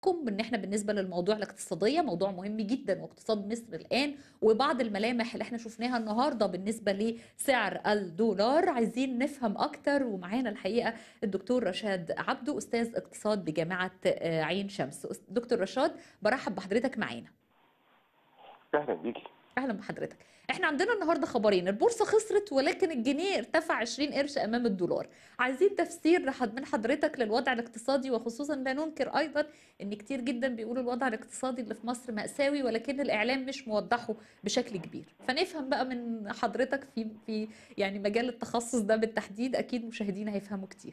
حضراتكم ان احنا بالنسبه للموضوع الاقتصاديه موضوع مهم جدا واقتصاد مصر الان وبعض الملامح اللي احنا شفناها النهارده بالنسبه لسعر الدولار عايزين نفهم اكتر ومعانا الحقيقه الدكتور رشاد عبده استاذ اقتصاد بجامعه آه، عين شمس أس- دكتور رشاد برحب بحضرتك معانا اهلا بيكي اهلا بحضرتك احنا عندنا النهارده خبرين البورصه خسرت ولكن الجنيه ارتفع 20 قرش امام الدولار عايزين تفسير لحد- من حضرتك للوضع الاقتصادي وخصوصا لا ننكر ايضا ان كتير جدا بيقولوا الوضع الاقتصادي اللي في مصر مأساوي ولكن الاعلام مش موضحه بشكل كبير فنفهم بقى من حضرتك في في يعني مجال التخصص ده بالتحديد اكيد مشاهدينا هيفهموا كتير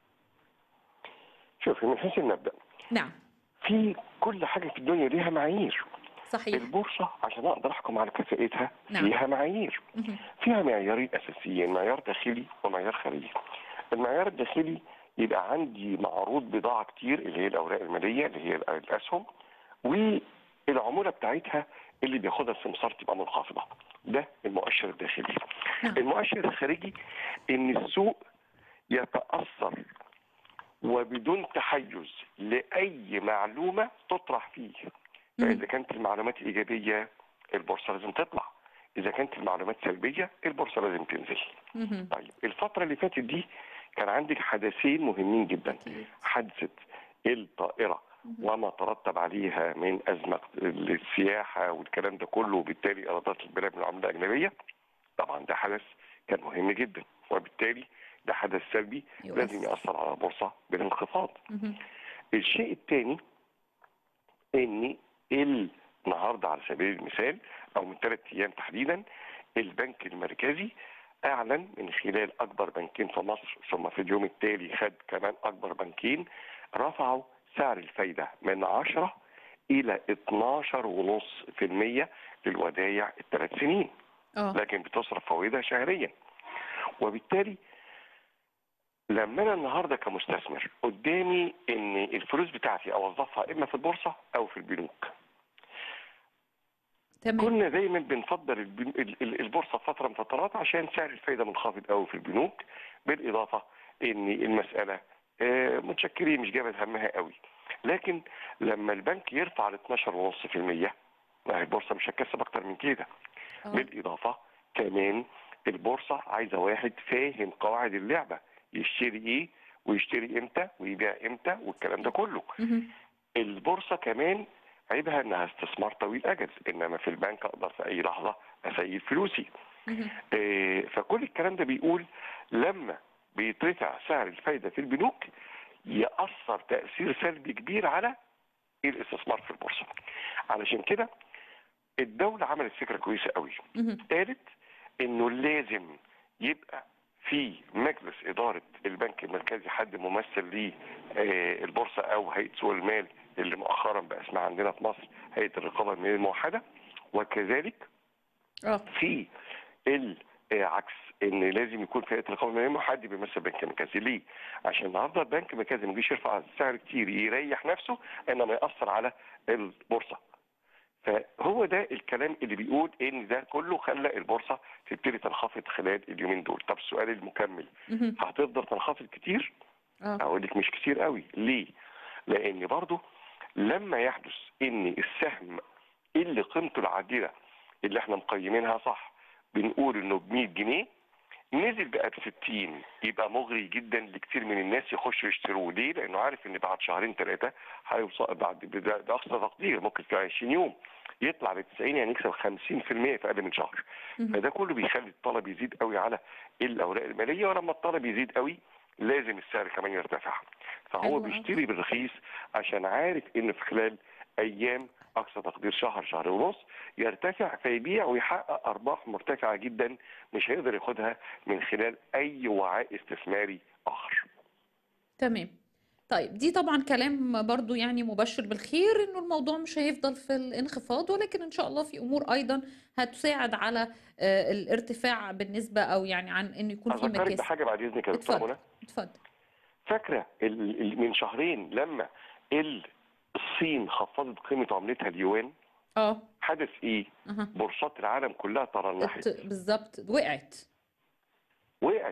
شوفي من حيث المبدا نعم في كل حاجه في الدنيا ليها معايير صحيح البورصه عشان اقدر احكم على كفاءتها نعم. فيها معايير مهم. فيها معيارين اساسيين معيار داخلي ومعيار خارجي المعيار الداخلي يبقى عندي معروض بضاعه كتير اللي هي الاوراق الماليه اللي هي الاسهم والعموله بتاعتها اللي بياخدها السمسار تبقى منخفضه ده المؤشر الداخلي نعم. المؤشر الخارجي ان السوق يتاثر وبدون تحيز لاي معلومه تطرح فيه فاذا كانت المعلومات ايجابيه البورصه لازم تطلع اذا كانت المعلومات سلبيه البورصه لازم تنزل مهم. طيب الفتره اللي فاتت دي كان عندك حدثين مهمين جدا أكيد. حادثه الطائره وما ترتب عليها من ازمه السياحه والكلام ده كله وبالتالي ايرادات البلاد من العمله الاجنبيه طبعا ده حدث كان مهم جدا وبالتالي ده حدث سلبي يؤثر. لازم ياثر على البورصه بالانخفاض مهم. الشيء الثاني ان النهارده على سبيل المثال او من ثلاث ايام تحديدا البنك المركزي اعلن من خلال اكبر بنكين في مصر ثم في اليوم التالي خد كمان اكبر بنكين رفعوا سعر الفايده من 10 الى 12.5% للودايع الثلاث سنين اه لكن بتصرف فوائدها شهريا وبالتالي لما انا النهارده كمستثمر قدامي ان الفلوس بتاعتي اوظفها اما في البورصه او في البنوك تمام كنا دايما بنفضل البن- ال- ال- البورصه فتره من فترات عشان سعر الفايده منخفض قوي في البنوك بالاضافه ان المساله آه، متشكرين مش جابت همها قوي لكن لما البنك يرفع ل 12.5% ما هي البورصه مش هتكسب اكتر من كده آه. بالاضافه كمان البورصه عايزه واحد فاهم قواعد اللعبه يشتري ايه ويشتري امتى ويبيع امتى والكلام ده كله مهم. البورصه كمان عيبها انها استثمار طويل اجل انما في البنك اقدر في اي لحظه اسيل فلوسي مهم. آه، فكل الكلام ده بيقول لما بيترفع سعر الفايده في البنوك ياثر تاثير سلبي كبير على الاستثمار في البورصه علشان كده الدوله عملت فكره كويسه قوي مهم. قالت انه لازم يبقى في مجلس اداره البنك المركزي حد ممثل للبورصه او هيئه سوق المال اللي مؤخرا بقى اسمها عندنا في مصر هيئه الرقابه الماليه الموحده وكذلك اه في العكس ان لازم يكون في هيئه الرقابه الماليه حد بيمثل البنك المركزي ليه؟ عشان النهارده البنك المركزي ما يجيش يرفع السعر كتير يريح نفسه انما ياثر على البورصه. فهو ده الكلام اللي بيقول ان ده كله خلى البورصه تبتدي تنخفض خلال اليومين دول. طب السؤال المكمل مهم. هتفضل تنخفض كتير؟ اه اقول لك مش كتير قوي ليه لان برضو لما يحدث ان السهم اللي قيمته العادله اللي احنا مقيمينها صح بنقول انه ب 100 جنيه نزل بقى ب 60 يبقى مغري جدا لكتير من الناس يخشوا يشتروه ليه؟ لانه عارف ان بعد شهرين ثلاثه هيوصل بعد ده ده اقصى تقدير ممكن في 20 يوم يطلع ب 90 يعني يكسب 50% في اقل من شهر مهم. فده كله بيخلي الطلب يزيد قوي على الاوراق الماليه ولما الطلب يزيد قوي لازم السعر كمان يرتفع حلو فهو أوي. بيشتري بالرخيص عشان عارف ان في خلال ايام اقصى تقدير شهر شهر ونص يرتفع فيبيع ويحقق ارباح مرتفعه جدا مش هيقدر ياخدها من خلال اي وعاء استثماري اخر تمام طيب دي طبعا كلام برضو يعني مبشر بالخير انه الموضوع مش هيفضل في الانخفاض ولكن ان شاء الله في امور ايضا هتساعد على آه، الارتفاع بالنسبه او يعني عن انه يكون في اذكرك مكاسب بحاجه بعد اذنك يا دكتور اتفضل منى اتفضل فاكره ال- ال- من شهرين لما ال- الصين خفضت قيمه عملتها اليوان اه حدث ايه؟ اها بورصات العالم كلها ترنحت ات- بالظبط وقعت وقعت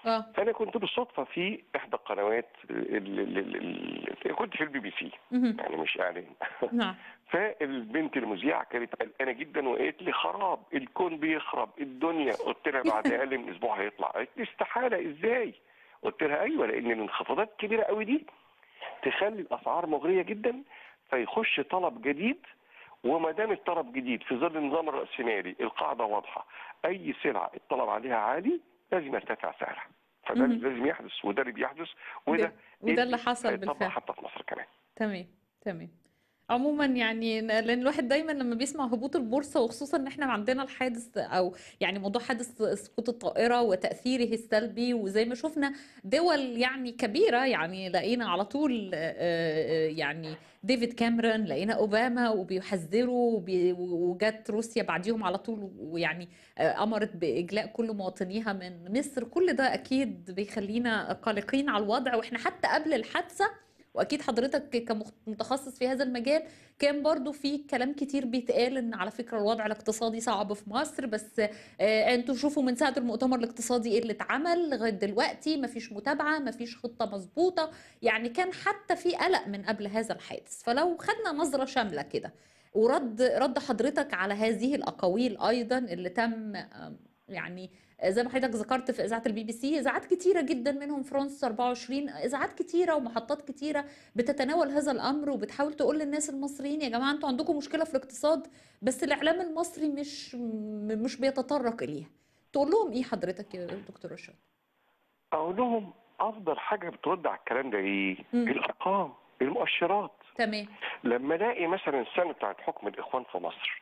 اه فانا كنت بالصدفه في احدى القنوات ال- ال- ال- ال- كنت في البي بي سي مهم. يعني مش اعلان نعم فالبنت المذيعه كانت قلقانه جدا وقالت لي خراب الكون بيخرب الدنيا قلت لها بعد اقل من اسبوع هيطلع قالت لي استحاله ازاي قلت لها ايوه لان الانخفاضات الكبيره قوي دي تخلي الاسعار مغريه جدا فيخش طلب جديد وما دام الطلب جديد في ظل النظام الراسمالي القاعده واضحه اي سلعه الطلب عليها عالي لازم يرتفع سعرها فده مهم. اللي لازم يحدث وده اللي بيحدث وده وده اللي حصل هيطبق بالفعل حتى في مصر كمان تمام تمام عموما يعني لان الواحد دايما لما بيسمع هبوط البورصه وخصوصا ان احنا عندنا الحادث او يعني موضوع حادث سقوط الطائره وتاثيره السلبي وزي ما شفنا دول يعني كبيره يعني لقينا على طول آه، آه، يعني ديفيد كاميرون لقينا اوباما وبيحذروا وبي- وجت روسيا بعديهم على طول ويعني آه، امرت باجلاء كل مواطنيها من مصر كل ده اكيد بيخلينا قلقين على الوضع واحنا حتى قبل الحادثه واكيد حضرتك كمتخصص في هذا المجال كان برضو في كلام كتير بيتقال ان على فكرة الوضع الاقتصادي صعب في مصر بس آه، انتوا شوفوا من ساعة المؤتمر الاقتصادي ايه اللي اتعمل لغاية دلوقتي مفيش متابعة مفيش خطة مظبوطة يعني كان حتى في قلق من قبل هذا الحادث فلو خدنا نظرة شاملة كده ورد رد حضرتك على هذه الأقاويل أيضا اللي تم آم، يعني زي ما حضرتك ذكرت في إذاعة البي بي سي إذاعات كتيرة جدا منهم فرانس 24 إذاعات كتيرة ومحطات كتيرة بتتناول هذا الأمر وبتحاول تقول للناس المصريين يا جماعة أنتوا عندكم مشكلة في الاقتصاد بس الإعلام المصري مش م- مش بيتطرق إليها تقول لهم إيه حضرتك يا دكتور رشاد؟ اقول لهم افضل حاجه بترد على الكلام ده ايه؟ مم. الارقام المؤشرات تمام لما الاقي مثلا السنه بتاعت حكم الاخوان في مصر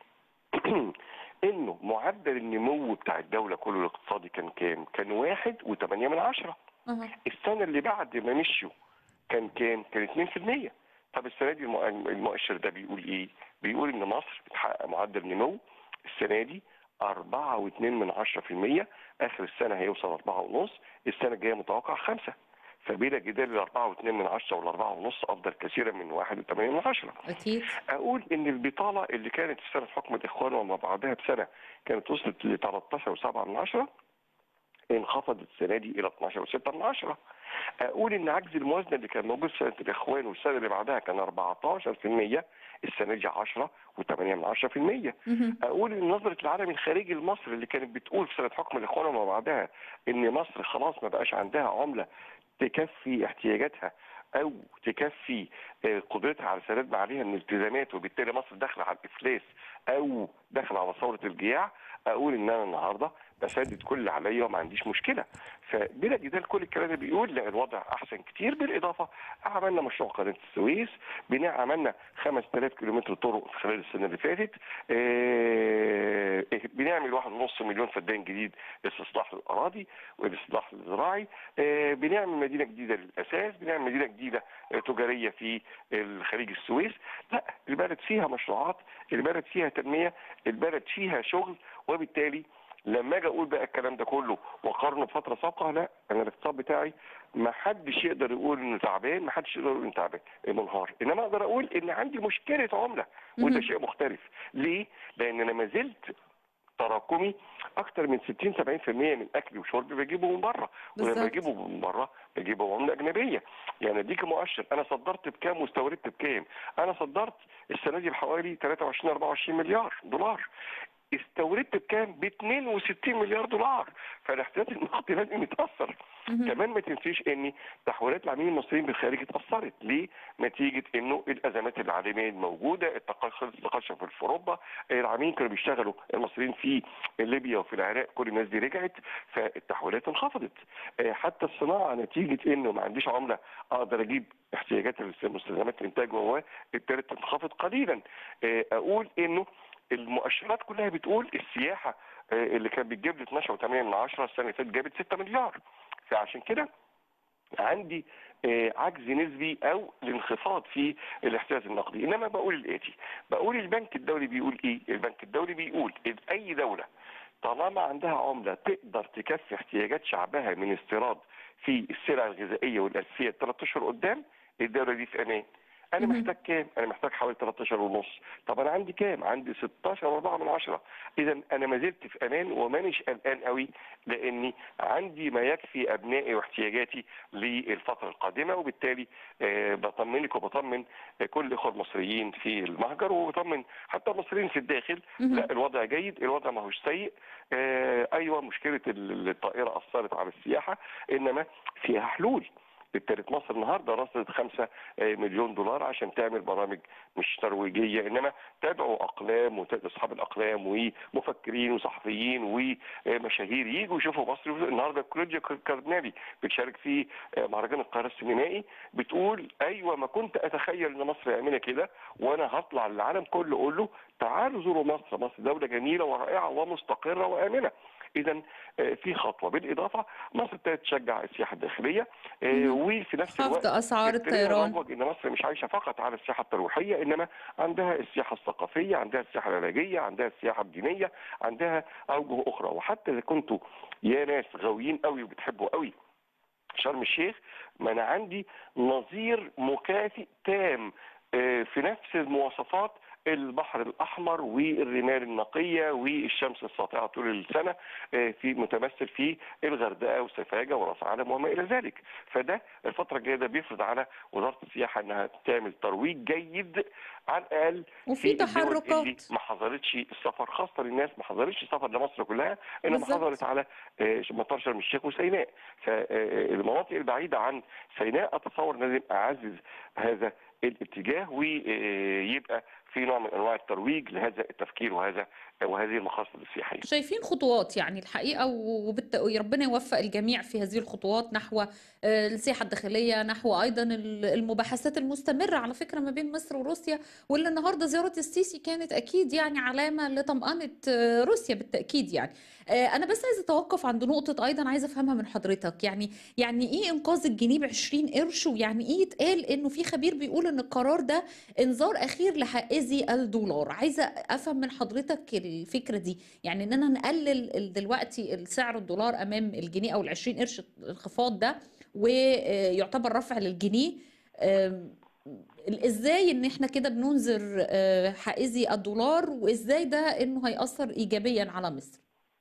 انه معدل النمو بتاع الدوله كله الاقتصادي كان كام؟ كان واحد وثمانية من عشرة أها السنه اللي بعد ما مشيوا كان كام؟ كان 2% طب السنه دي المؤ- المؤشر ده بيقول ايه؟ بيقول ان مصر بتحقق معدل نمو السنه دي 4.2 من 10% اخر السنه هيوصل 4.5 السنه الجايه متوقع 5 فبلا جدال ال 4.2 من 10 وال 4.5 افضل كثيرا من 1.8 من 10 أكيد اقول ان البطاله اللي كانت في سنه حكم الاخوان وما بعدها بسنه كانت وصلت ل 13.7 من 10 انخفضت السنه دي الى 12.6 من 10 اقول ان عجز الموازنه اللي كان موجود سنه الاخوان والسنه اللي بعدها كان 14% السنه دي 10 و8 من 10% مهم. اقول ان نظره العالم الخارجي لمصر اللي كانت بتقول في سنه حكم الاخوان وما بعدها ان مصر خلاص ما بقاش عندها عمله تكفي احتياجاتها او تكفي آه، قدرتها على سداد ما عليها من التزامات وبالتالي مصر داخله على الافلاس او داخله على ثوره الجياع اقول ان انا النهارده بسدد كل اللي عليا وما عنديش مشكله فبلا جدال كل الكلام ده بيقول لا الوضع احسن كتير بالاضافه عملنا مشروع قناه السويس بناء عملنا 5000 كيلومتر طرق في خلال السنه اللي فاتت آه، بنعمل واحد ونص مليون فدان جديد لاستصلاح الاراضي والاصلاح الزراعي آه، بنعمل مدينه جديده للاساس بنعمل مدينه جديده آه، تجاريه في الخليج السويس لا البلد فيها مشروعات البلد فيها تنميه البلد فيها شغل وبالتالي لما اجي اقول بقى الكلام ده كله واقارنه بفتره سابقه لا انا الاقتصاد بتاعي ما حدش يقدر يقول انه تعبان ما حدش يقدر يقول انه تعبان منهار انما اقدر اقول ان عندي مشكله عمله وده مهم. شيء مختلف ليه لان انا ما زلت تراكمي اكتر من 60 70% من اكلي وشربي بجيبه من بره ولما بالظبط. بجيبه من بره بجيبه عمله اجنبيه يعني اديك مؤشر انا صدرت بكام واستوردت بكام انا صدرت السنه دي بحوالي 23 24 مليار دولار استوردت بكام؟ ب 62 مليار دولار فالاحتياطي النقدي لازم يتاثر مهم. كمان ما تنسيش ان تحويلات العميل المصريين بالخارج اتاثرت ليه؟ نتيجه انه الازمات العالميه الموجوده التقشف في اوروبا العميل كانوا بيشتغلوا المصريين في ليبيا وفي العراق كل الناس دي رجعت فالتحويلات انخفضت آه، حتى الصناعه نتيجه انه ما عنديش عمله اقدر اجيب احتياجات مستلزمات الانتاج وهو ابتدت تنخفض قليلا آه، اقول انه المؤشرات كلها بتقول السياحه آه، اللي كانت بتجيب لي 12.8 من 10 السنه اللي فاتت جابت 6 مليار فعشان كده عندي آه، عجز نسبي او الانخفاض في الاحتياج النقدي انما بقول الاتي بقول البنك الدولي بيقول ايه البنك الدولي بيقول إن اي دوله طالما عندها عمله تقدر تكفي احتياجات شعبها من استيراد في السلع الغذائيه والاساسيه ثلاث اشهر قدام الدوله دي في امان انا مهم. محتاج كام انا محتاج حوالي 13 ونص طب انا عندي كام عندي 16 و4 من عشرة اذا انا ما زلت في امان ومانيش قلقان قوي لاني عندي ما يكفي ابنائي واحتياجاتي للفتره القادمه وبالتالي آه، بطمنك وبطمن آه، كل الاخوه المصريين في المهجر وبطمن حتى المصريين في الداخل مهم. لا الوضع جيد الوضع ما هوش سيء آه، ايوه مشكله ال- الطائره اثرت على السياحه انما فيها حلول ابتدت مصر النهارده رصدت 5 مليون دولار عشان تعمل برامج مش ترويجيه انما تدعو اقلام واصحاب الاقلام ومفكرين وصحفيين ومشاهير يجوا يشوفوا مصر النهارده كلوديا كاردنالي بتشارك في مهرجان القاهره السينمائي بتقول ايوه ما كنت اتخيل ان مصر يعملها كده وانا هطلع للعالم كله اقول له تعالوا زوروا مصر مصر دوله جميله ورائعه ومستقره وامنه اذا في خطوه بالاضافه مصر ابتدت تشجع السياحه الداخليه آه، مهم. وفي نفس الوقت خفض اسعار ابتدينا الطيران نروج ان مصر مش عايشه فقط على السياحه الترويحيه انما عندها السياحه الثقافيه عندها السياحه العلاجيه عندها السياحه الدينيه عندها اوجه اخرى وحتى اذا كنتوا يا ناس غاويين قوي وبتحبوا قوي شرم الشيخ ما انا عندي نظير مكافئ تام آه، في نفس المواصفات البحر الاحمر والرمال النقيه والشمس الساطعه طول السنه آه، في متمثل في الغردقه وسفاجه وراس علم وما الى ذلك فده الفتره الجايه ده بيفرض على وزاره السياحه انها تعمل ترويج جيد على الاقل وفي الدول اللي تحركات ما حضرتش السفر خاصه للناس ما حضرتش السفر لمصر كلها انما بالظبط. حضرت على آه، مطار شرم الشيخ وسيناء فالمناطق البعيده عن سيناء اتصور ان لازم اعزز هذا الاتجاه ويبقى في نوع من انواع الترويج لهذا التفكير وهذا وهذه المقاصد السياحيه. شايفين خطوات يعني الحقيقة وبالت... ربنا يوفق الجميع في هذه الخطوات نحو آه، السياحة الداخلية نحو أيضا ال- المباحثات المستمرة على فكرة ما بين مصر وروسيا واللي النهاردة زيارة السيسي كانت أكيد يعني علامة لطمأنة آه، روسيا بالتأكيد يعني آه، أنا بس عايزة أتوقف عند نقطة أيضا عايزة أفهمها من حضرتك يعني يعني إيه إنقاذ الجنيه ب 20 قرش ويعني إيه يتقال إنه في خبير بيقول إن القرار ده إنذار أخير لحائزي الدولار عايزة أفهم من حضرتك الفكرة دي يعني إننا نقلل ال- دلوقتي السعر الدولار أمام الجنيه أو ال 20 قرش الانخفاض ده ويعتبر رفع للجنيه آم، ازاي ان احنا كده بننذر آه، حائزي الدولار وازاي ده انه هيأثر ايجابيا على مصر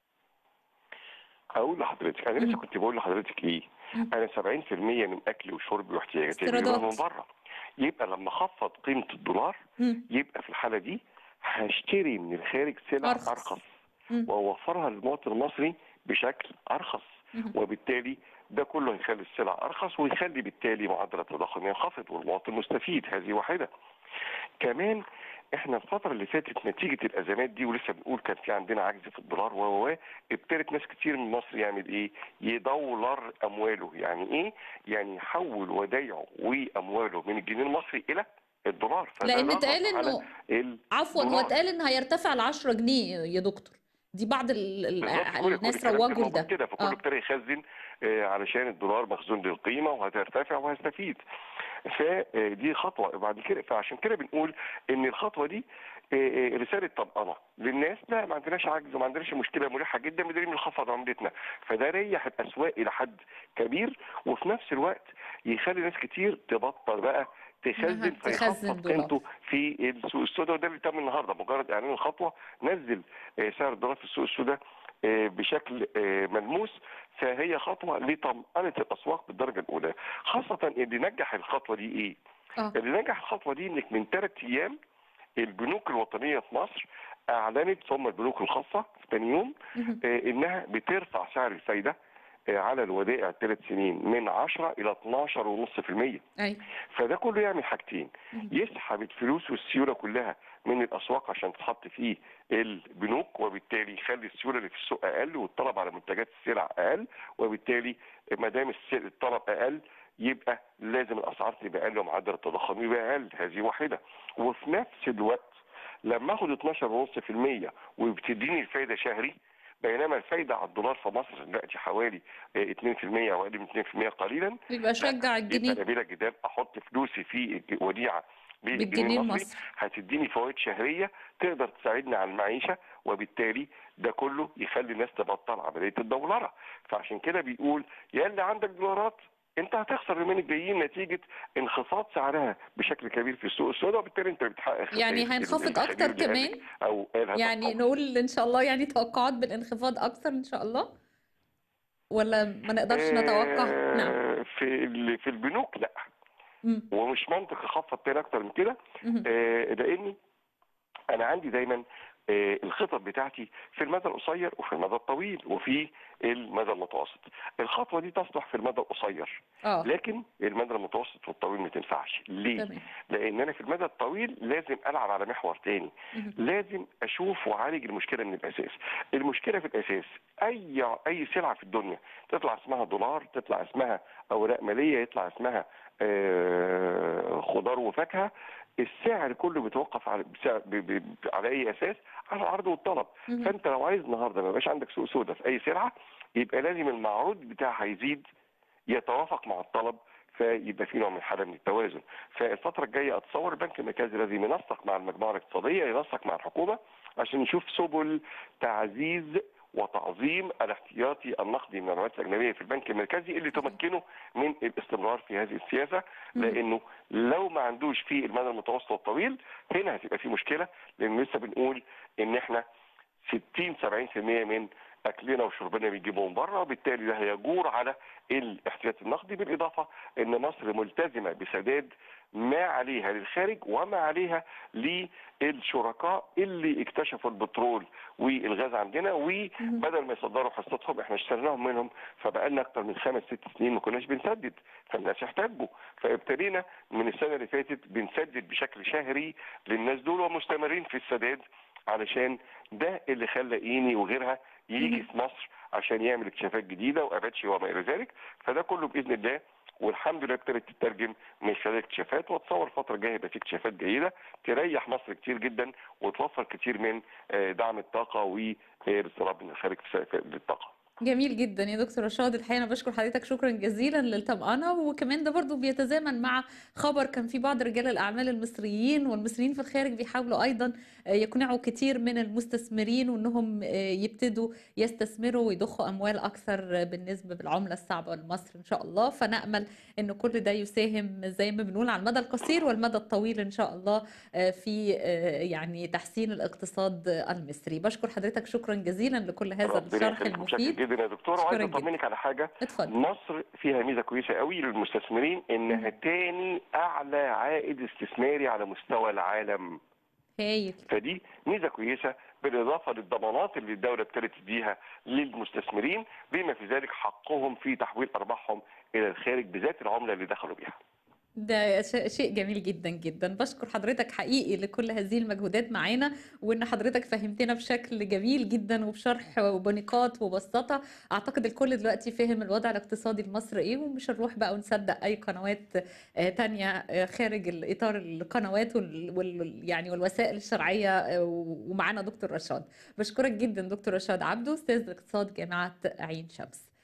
اقول لحضرتك انا لسه مم. كنت بقول لحضرتك ايه؟ مم. انا 70% من اكلي وشربي واحتياجاتي بجيبها من استيرادات. بره. يبقى لما اخفض قيمه الدولار مم. يبقى في الحاله دي هشتري من الخارج سلع أرخص. ارخص مم. واوفرها للمواطن المصري بشكل ارخص مم. وبالتالي ده كله هيخلي السلع ارخص ويخلي بالتالي معدل التضخم ينخفض والمواطن مستفيد هذه واحده. كمان احنا الفترة اللي فاتت نتيجة الأزمات دي ولسه بنقول كان في عندنا عجز في الدولار و و و ابتدت ناس كتير من مصر يعمل ايه؟ يدولر أمواله، يعني ايه؟ يعني يحول ودايعه وأمواله من الجنيه المصري إلى الدولار فده لان ضغط اتقال على انه ال- عفوا هو دولار. اتقال ان هيرتفع ل 10 جنيه يا دكتور دي بعض ال- ال- بالظبط كل- كل الناس الكلام كان روجوا موجود لده كده فكله اه ابتدى يخزن آه، علشان الدولار مخزون للقيمه وهترتفع وهيستفيد فدي خطوه وبعد كده فعشان كده بنقول ان الخطوه دي آه، آه، رساله طمأنه للناس لا ما عندناش عجز وما عندناش مشكله مريحه جدا بدليل من خفض عملتنا فده ريح الاسواق الى حد كبير وفي نفس الوقت يخلي ناس كتير تبطل بقى تخزن إنها تخزن فيخفض دولار. قيمته في السوق السوداء وده اللي تم النهارده مجرد اعلان الخطوه نزل آه، سعر الدولار في السوق السوداء آه، بشكل آه، ملموس فهي خطوه لطمأنه الاسواق بالدرجه الاولى خاصه اللي نجح الخطوه دي ايه؟ اه اللي نجح الخطوه دي انك من ثلاث ايام البنوك الوطنيه في مصر اعلنت ثم البنوك الخاصه في ثاني يوم مهم. آه، انها بترفع سعر الفايده آه، على الودائع الثلاث سنين من 10 الى 12.5% ايوه فده كله يعمل حاجتين مهم. يسحب الفلوس والسيوله كلها من الاسواق عشان تتحط في البنوك وبالتالي يخلي السيوله اللي في السوق اقل والطلب على منتجات السلع اقل وبالتالي ما دام الس- الطلب اقل يبقى لازم الاسعار تبقى اقل ومعدل التضخم يبقى اقل هذه واحده وفي نفس الوقت لما اخد 12.5% وبتديني الفايده شهري بينما الفايده على الدولار في مصر دلوقتي حوالي آه، 2% او اقل من 2% قليلا يبقى شجع يبقى الجنيه انا بلا جدال احط فلوسي في وديعه بالجنيه بالجنيه المصري المصري هتديني فوائد شهريه تقدر تساعدني على المعيشه وبالتالي ده كله يخلي الناس تبطل عمليه الدولره فعشان كده بيقول يا اللي عندك دولارات انت هتخسر اليومين الجايين نتيجه انخفاض سعرها بشكل كبير في السوق السوداء وبالتالي انت بتحقق يعني خسائر هينخفض الخليج اكتر اللي قالك كمان او قال يعني هتنخفض نقول ان شاء الله يعني توقعات بالانخفاض اكثر ان شاء الله ولا ما نقدرش نتوقع نعم آه، في ال- في البنوك لا مم. ومش منطق اخفض تاني اكتر من كده مم. آه، لاني انا عندي دايما آه، الخطط بتاعتي في المدى القصير وفي المدى الطويل وفي المدى المتوسط الخطوه دي تصلح في المدى القصير اه لكن المدى المتوسط والطويل ما تنفعش ليه تمام لان انا في المدى الطويل لازم العب على محور تاني مم. لازم اشوف واعالج المشكله من الاساس المشكله في الاساس اي اي سلعه في الدنيا تطلع اسمها دولار تطلع اسمها اوراق ماليه يطلع اسمها آه، خضار وفاكهه السعر كله بيتوقف على بسعر- ب- ب- على اي اساس على العرض والطلب مم. فانت لو عايز النهارده ما يبقاش عندك سوق سودا في اي سلعه يبقى لازم المعروض بتاعها يزيد يتوافق مع الطلب فيبقى في نوع من حاله من التوازن فالفتره الجايه اتصور البنك المركزي لازم ينسق مع المجموعه الاقتصاديه ينسق مع الحكومه عشان نشوف سبل تعزيز وتعظيم الاحتياطي النقدي من العملات الاجنبيه في البنك المركزي اللي تمكنه من الاستمرار في هذه السياسه مم. لانه لو ما عندوش في المدى المتوسط والطويل هنا هتبقى في مشكله لان لسه بنقول ان احنا 60 70% من اكلنا وشربنا بنجيبه من بره وبالتالي ده هيجور على الاحتياط النقدي بالاضافه ان مصر ملتزمه بسداد ما عليها للخارج وما عليها للشركاء اللي اكتشفوا البترول والغاز عندنا وبدل ما يصدروا حصتهم احنا اشتريناهم منهم فبقى لنا اكتر من خمس ست سنين ما كناش بنسدد فالناس احتاجوا فابتدينا من السنه اللي فاتت بنسدد بشكل شهري للناس دول ومستمرين في السداد علشان ده اللي خلى ايني وغيرها يجي في مصر عشان يعمل اكتشافات جديده واباتشي وما الى ذلك فده كله باذن الله والحمد لله ابتدت تترجم من خلال اكتشافات واتصور الفتره الجايه يبقى في اكتشافات جيده تريح مصر كتير جدا وتوفر كتير من آه، دعم الطاقه والاستيراد من الخارج في في الطاقه. جميل جدا يا دكتور رشاد الحقيقة أنا بشكر حضرتك شكرا جزيلا للطمأنة وكمان ده برضو بيتزامن مع خبر كان في بعض رجال الأعمال المصريين والمصريين في الخارج بيحاولوا أيضا يقنعوا كتير من المستثمرين وأنهم يبتدوا يستثمروا ويضخوا أموال أكثر بالنسبة بالعملة الصعبة لمصر إن شاء الله فنأمل أن كل ده يساهم زي ما بنقول على المدى القصير والمدى الطويل إن شاء الله في يعني تحسين الاقتصاد المصري بشكر حضرتك شكرا جزيلا لكل هذا ربنا الشرح يخليك متشكر المفيد جدا يا دكتور وعايز أشكرك جدا اطمنك على حاجه اتفضل مصر فيها ميزه كويسه قوي للمستثمرين انها مم. تاني اعلى عائد استثماري على مستوى العالم هايل فدي ميزه كويسه بالاضافه للضمانات اللي الدوله ابتدت تديها للمستثمرين بما في ذلك حقهم في تحويل ارباحهم الى الخارج بذات العمله اللي دخلوا بيها. ده ش- شيء جميل جدا جدا بشكر حضرتك حقيقي لكل هذه المجهودات معانا وان حضرتك فهمتنا بشكل جميل جدا وبشرح وبنقاط وبساطة اعتقد الكل دلوقتي فهم الوضع الاقتصادي لمصر ايه ومش هنروح بقى ونصدق اي قنوات آه، تانية آه، خارج الاطار القنوات وال وال- يعني والوسائل الشرعية آه، ومعانا دكتور رشاد بشكرك جدا دكتور رشاد عبده استاذ الاقتصاد جامعة عين شمس